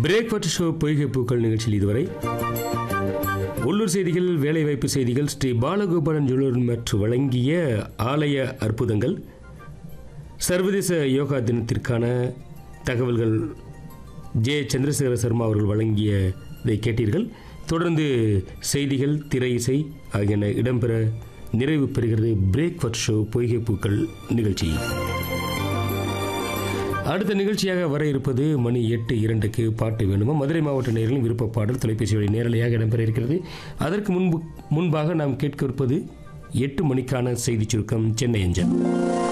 breakfast show பொய்கை பூக்கள் நிகழ்ச்சியில் இதுவரை உள்ளூர் செய்திகள் வேலைவாய்ப்பு செய்திகள் ஸ்ரீ பாலகோபாலன் ஜுவல்லர் மற்றும் வழங்கிய ஆலய அற்புதங்கள் சர்வதேச யோகா தினத்திற்கான தகவல்கள் ஜே சந்திரசேகர சர்மா அவர்கள் வழங்கியதை கேட்டீர்கள் தொடர்ந்து செய்திகள் திரை இசை ஆகியன இடம்பெற நிறைவு பெறுகிறது பிரேக்ஃபாஸ்ட் ஷோ பொய்கை பூக்கள் நிகழ்ச்சி அடுத்த நிகழ்ச்சியாக வர இருப்பது மணி எட்டு இரண்டுக்கு பாட்டு வேணுமா மதுரை மாவட்ட நேரிலும் விருப்ப பாடல் தொலைபேசி வழி நேரலையாக இடம்பெற இருக்கிறது அதற்கு முன்பு முன்பாக நாம் கேட்க இருப்பது எட்டு மணிக்கான செய்திச் சுருக்கம் சென்னை அஞ்சல்